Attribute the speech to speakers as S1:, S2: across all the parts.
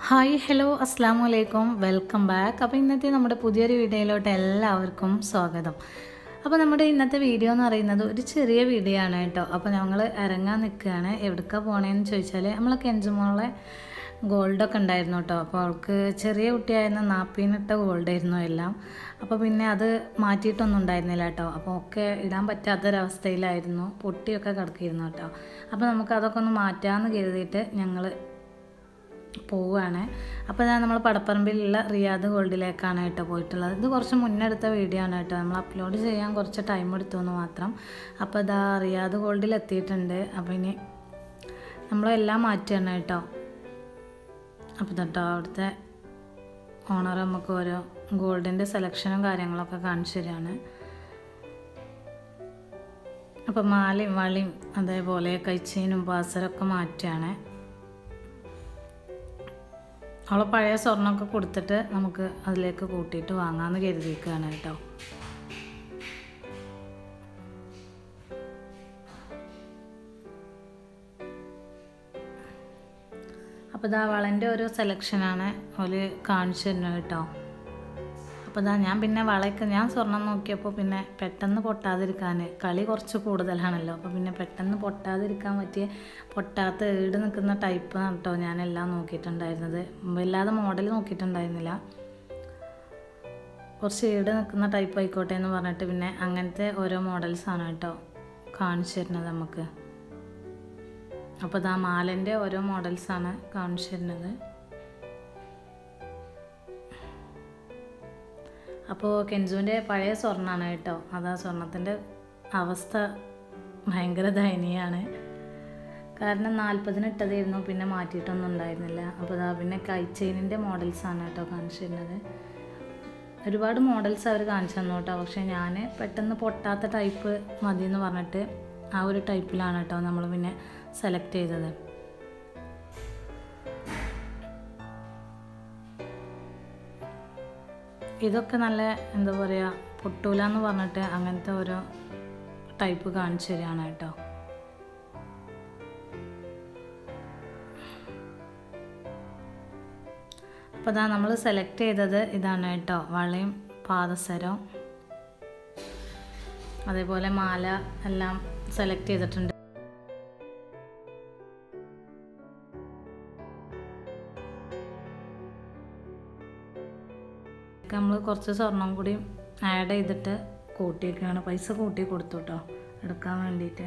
S1: hi hello അസ്സാം വലൈക്കും welcome back അപ്പോൾ ഇന്നത്തെ നമ്മുടെ പുതിയൊരു വീഡിയോയിലോട്ട് എല്ലാവർക്കും സ്വാഗതം അപ്പോൾ നമ്മുടെ ഇന്നത്തെ വീഡിയോ എന്ന് പറയുന്നത് ഒരു ചെറിയ വീഡിയോ ആണ് കേട്ടോ അപ്പോൾ ഞങ്ങൾ ഇറങ്ങാൻ നിൽക്കുകയാണ് എവിടേക്കാണ് പോണേന്ന് ചോദിച്ചാൽ നമ്മളെ കെഞ്ചുമോളെ ഗോൾഡൊക്കെ ഉണ്ടായിരുന്നു കേട്ടോ അപ്പോൾ അവൾക്ക് ചെറിയ കുട്ടിയായിരുന്ന നാപ്പീനിട്ട ഗോൾഡായിരുന്നു എല്ലാം അപ്പോൾ പിന്നെ അത് മാറ്റിയിട്ടൊന്നും ഉണ്ടായിരുന്നില്ല കേട്ടോ അപ്പോൾ ഒക്കെ ഇടാൻ പറ്റാത്തൊരവസ്ഥയിലായിരുന്നു പൊട്ടിയൊക്കെ കിടക്കിയിരുന്നു കേട്ടോ അപ്പോൾ നമുക്ക് അതൊക്കെ ഒന്ന് മാറ്റാമെന്ന് കരുതിയിട്ട് ഞങ്ങൾ പോവുകയാണ് അപ്പോൾ ഞാൻ നമ്മൾ പടപ്പറമ്പിലുള്ള റിയാദ് ഗോൾഡിലേക്കാണ് കേട്ടോ പോയിട്ടുള്ളത് ഇത് കുറച്ച് മുന്നേ എടുത്ത വീഡിയോ ആണ് കേട്ടോ നമ്മൾ അപ്ലോഡ് ചെയ്യാൻ കുറച്ച് ടൈം എടുത്തു എന്ന് മാത്രം അപ്പോൾ ഇതാ റിയാദ് ഗോൾഡിൽ എത്തിയിട്ടുണ്ട് അപ്പോൾ ഇനി നമ്മളെല്ലാം മാറ്റുകയാണ് കേട്ടോ അപ്പോൾ കേട്ടോ അവിടുത്തെ ഓണർ നമുക്ക് ഓരോ ഗോൾഡിൻ്റെ സെലക്ഷനും കാര്യങ്ങളൊക്കെ കാണിച്ചു തരികയാണ് അപ്പോൾ മാലയും വളയും അതേപോലെ കൈച്ചീനും പാസരൊക്കെ മാറ്റുകയാണ് അവളെ പഴയ സ്വർണ്ണമൊക്കെ കൊടുത്തിട്ട് നമുക്ക് അതിലേക്ക് കൂട്ടിയിട്ട് വാങ്ങാമെന്ന് കരുതിയിരിക്കുകയാണ് കേട്ടോ അപ്പോൾ ഇതാ വളൻ്റെ ഒരു സെലക്ഷനാണ് ഓല് കാണിച്ചു തരുന്നത് കേട്ടോ അപ്പോൾ ഇതാ ഞാൻ പിന്നെ വളയൊക്കെ ഞാൻ സ്വർണം നോക്കിയപ്പോൾ പിന്നെ പെട്ടെന്ന് പൊട്ടാതിരിക്കാൻ കളി കുറച്ച് കൂടുതലാണല്ലോ അപ്പോൾ പിന്നെ പെട്ടെന്ന് പൊട്ടാതിരിക്കാൻ പറ്റിയ പൊട്ടാത്ത ഈട് നിൽക്കുന്ന ടൈപ്പ് കേട്ടോ ഞാനെല്ലാം നോക്കിയിട്ടുണ്ടായിരുന്നത് വല്ലാതെ മോഡൽ നോക്കിയിട്ടുണ്ടായിരുന്നില്ല കുറച്ച് ഈട് നിൽക്കുന്ന ടൈപ്പ് ആയിക്കോട്ടെ എന്ന് പറഞ്ഞിട്ട് പിന്നെ അങ്ങനത്തെ ഓരോ മോഡൽസാണ് കേട്ടോ കാണിച്ചു തരുന്നത് നമുക്ക് അപ്പോൾ ഇതാ മാലൻ്റെ ഓരോ മോഡൽസാണ് കാണിച്ചു തരുന്നത് അപ്പോൾ കെൻസുവിൻ്റെ പഴയ സ്വർണ്ണമാണ് കേട്ടോ അതാ സ്വർണത്തിൻ്റെ അവസ്ഥ ഭയങ്കര ദയനീയമാണ് കാരണം നാൽപ്പതിന് ഇട്ടതായിരുന്നു പിന്നെ മാറ്റിയിട്ടൊന്നും ഉണ്ടായിരുന്നില്ല അപ്പോൾ അതാ പിന്നെ കൈച്ചെയിനിൻ്റെ മോഡൽസാണ് കേട്ടോ കാണിച്ചു തരുന്നത് ഒരുപാട് മോഡൽസ് അവർ കാണിച്ചു തന്നു കേട്ടോ പക്ഷേ ഞാൻ പെട്ടെന്ന് പൊട്ടാത്ത ടൈപ്പ് മതി എന്ന് പറഞ്ഞിട്ട് ആ ഒരു ടൈപ്പിലാണ് കേട്ടോ നമ്മൾ പിന്നെ സെലക്ട് ചെയ്തത് ഇതൊക്കെ നല്ല എന്താ പറയുക പൊട്ടൂല എന്ന് പറഞ്ഞിട്ട് അങ്ങനത്തെ ഓരോ ടൈപ്പ് കാണിച്ചു തരികയാണ് കേട്ടോ അപ്പോൾ ഇതാ നമ്മൾ സെലക്ട് ചെയ്തത് ഇതാണ് കേട്ടോ വളയും പാദസരവും അതേപോലെ മാല എല്ലാം സെലക്ട് ചെയ്തിട്ടുണ്ട് നമ്മൾ കുറച്ച് സ്വർണം കൂടി ആഡ് ചെയ്തിട്ട് കൂട്ടിയൊക്കെയാണ് പൈസ കൂട്ടി കൊടുത്തു കേട്ടോ എടുക്കാൻ വേണ്ടിയിട്ട്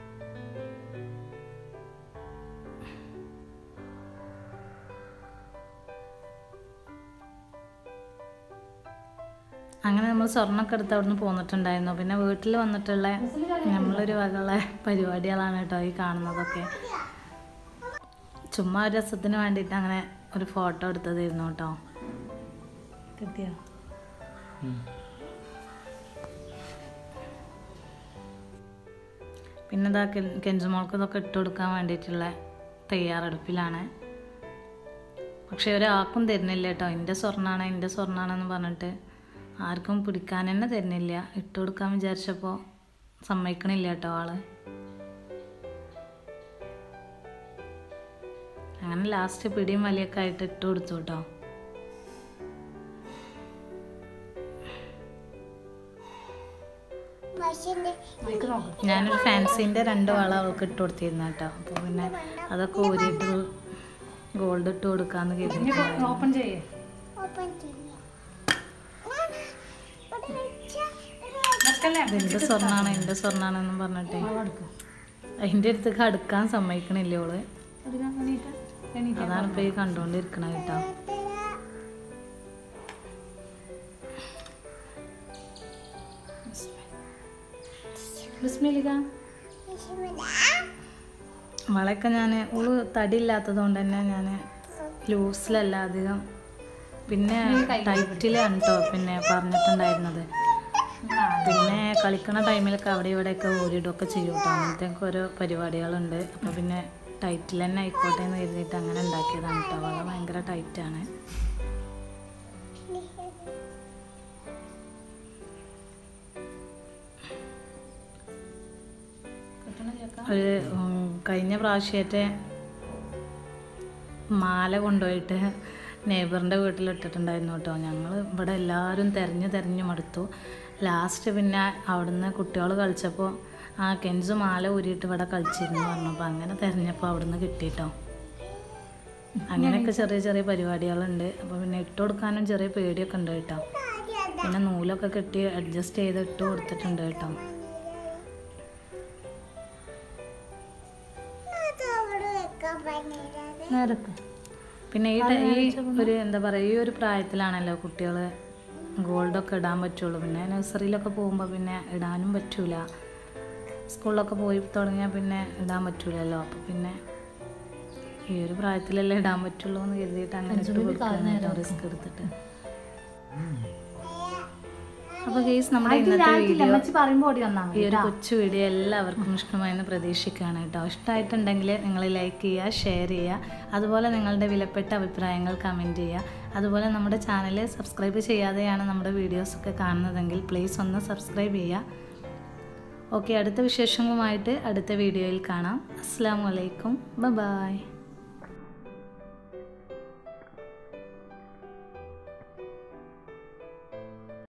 S1: അങ്ങനെ നമ്മൾ സ്വർണ്ണമൊക്കെ എടുത്ത് അവിടുന്ന് പോന്നിട്ടുണ്ടായിരുന്നു പിന്നെ വീട്ടിൽ വന്നിട്ടുള്ള നമ്മളൊരു വകയുള്ള പരിപാടികളാണ് കേട്ടോ ഈ കാണുന്നതൊക്കെ ചുമ്മാ ഒരു രസത്തിന് വേണ്ടിയിട്ട് അങ്ങനെ ഒരു ഫോട്ടോ എടുത്തതായിരുന്നു കേട്ടോ കിട്ടിയോ പിന്നെ ഇതാ കെഞ്ചുമോൾക്ക് ഇതൊക്കെ ഇട്ട് കൊടുക്കാൻ വേണ്ടിയിട്ടുള്ള തയ്യാറെടുപ്പിലാണ് പക്ഷെ ഒരാൾക്കും തരുന്നില്ല കേട്ടോ എൻ്റെ സ്വർണ്ണമാണ് എൻ്റെ സ്വർണ്ണമാണെന്ന് പറഞ്ഞിട്ട് ആർക്കും പിടിക്കാൻ തന്നെ തരുന്നില്ല ഇട്ട് കൊടുക്കാൻ വിചാരിച്ചപ്പോൾ സമ്മതിക്കണില്ല കേട്ടോ ആള് അങ്ങനെ ലാസ്റ്റ് പിടിയും വലിയൊക്കെ ആയിട്ട് ഇട്ട് കൊടുത്തു കേട്ടോ ഞാനൊരു ഫാൻസിൻ്റെ രണ്ട് വള അവൾക്ക് ഇട്ട് കൊടുത്തിരുന്നു കേട്ടോ അപ്പോൾ പിന്നെ അതൊക്കെ ഊരിയിട്ട് ഗോൾഡ് ഇട്ട് കൊടുക്കാന്ന് കരുതി
S2: ഓപ്പൺ ചെയ്യേ
S1: എൻ്റെ സ്വർണ്ണാണ് എൻ്റെ സ്വർണ്ണാണെന്നും പറഞ്ഞിട്ട് അതിൻ്റെ അടുത്തേക്ക് അടുക്കാൻ സമ്മതിക്കണില്ല ഓള് അതാണ് ഇപ്പോൾ ഈ കണ്ടുകൊണ്ടിരിക്കണത് കേട്ടോ ബിസ്മിലിക വളയൊക്കെ ഞാൻ ഓള് തടി ഇല്ലാത്തത് കൊണ്ട് തന്നെ ഞാൻ ലൂസിലല്ല അധികം പിന്നെ ടൈറ്റിലാണ് കേട്ടോ പിന്നെ പറഞ്ഞിട്ടുണ്ടായിരുന്നത് പിന്നെ കളിക്കണ ടൈമിലൊക്കെ അവിടെ ഇവിടെയൊക്കെ ഓടിയിടുകയൊക്കെ ചെയ്യും കേട്ടോ അങ്ങനത്തെ ഓരോ പരിപാടികളുണ്ട് അപ്പോൾ പിന്നെ ടൈറ്റിൽ തന്നെ ആയിക്കോട്ടെ എന്ന് കരുതിയിട്ട് അങ്ങനെ ഉണ്ടാക്കിയതാണ് കേട്ടോ വള ഭയങ്കര ടൈറ്റാണ് ഒരു ഉം, കഴിഞ്ഞ പ്രാവശ്യത്തെ മാല കൊണ്ടുപോയിട്ട് നെയ്ബറിൻ്റെ വീട്ടിലിട്ടിട്ടുണ്ടായിരുന്നു കേട്ടോ ഞങ്ങൾ ഇവിടെ എല്ലാവരും തിരഞ്ഞ് തിരഞ്ഞ് മടുത്തു ലാസ്റ്റ് പിന്നെ അവിടുന്ന് കുട്ടികൾ കളിച്ചപ്പോൾ ആ കെൻസ് മാല ഊരിയിട്ട് ഇവിടെ കളിച്ചിരുന്നു പറഞ്ഞപ്പോൾ അങ്ങനെ തിരഞ്ഞപ്പോൾ അവിടുന്ന് കിട്ടിയിട്ടോ അങ്ങനെയൊക്കെ ചെറിയ ചെറിയ പരിപാടികളുണ്ട് അപ്പോൾ പിന്നെ ഇട്ട് കൊടുക്കാനും ചെറിയ പേടിയൊക്കെ ഉണ്ട് കേട്ടോ പിന്നെ നൂലൊക്കെ കെട്ടി അഡ്ജസ്റ്റ് ചെയ്ത് ഇട്ട് കൊടുത്തിട്ടുണ്ട് കേട്ടോ പിന്നെ ഈ ടൈ- ഈ ഒരു എന്താ പറയുക ഈ ഒരു പ്രായത്തിലാണല്ലോ കുട്ടികൾ ഗോൾഡൊക്കെ ഇടാൻ പറ്റുള്ളൂ പിന്നെ നഴ്സറിയിലൊക്കെ പോകുമ്പോൾ പിന്നെ ഇടാനും പറ്റൂല സ്കൂളിലൊക്കെ പോയി തുടങ്ങിയാൽ പിന്നെ ഇടാൻ പറ്റൂലല്ലോ അപ്പോൾ പിന്നെ ഈ ഒരു പ്രായത്തിലല്ലേ ഇടാൻ പറ്റുള്ളൂ എന്ന് കരുതിയിട്ട് അങ്ങനെ ഇട്ട് കൊടുക്കാനായിട്ട് റിസ്ക് എടുത്തിട്ട് അപ്പോൾ കേസ് നമ്മുടെ ഇന്നത്തെ വീഡിയോ
S2: പറയുമ്പോ ഓടി വന്നാ
S1: ഈ ഒരു കൊച്ചു വീഡിയോ എല്ലാവർക്കും ഇഷ്ടമായെന്ന് പ്രതീക്ഷിക്കുകയാണ് കേട്ടോ ഇഷ്ടമായിട്ടുണ്ടെങ്കിൽ നിങ്ങൾ ലൈക്ക് ചെയ്യുക ഷെയർ ചെയ്യുക അതുപോലെ നിങ്ങളുടെ വിലപ്പെട്ട അഭിപ്രായങ്ങൾ കമൻറ്റ് ചെയ്യുക അതുപോലെ നമ്മുടെ ചാനൽ സബ്സ്ക്രൈബ് ചെയ്യാതെയാണ് നമ്മുടെ വീഡിയോസൊക്കെ കാണുന്നതെങ്കിൽ പ്ലീസ് ഒന്ന് സബ്സ്ക്രൈബ് ചെയ്യുക ഓക്കെ അടുത്ത വിശേഷങ്ങളുമായിട്ട് അടുത്ത വീഡിയോയിൽ കാണാം അസ്സാം വലൈക്കും ബൈ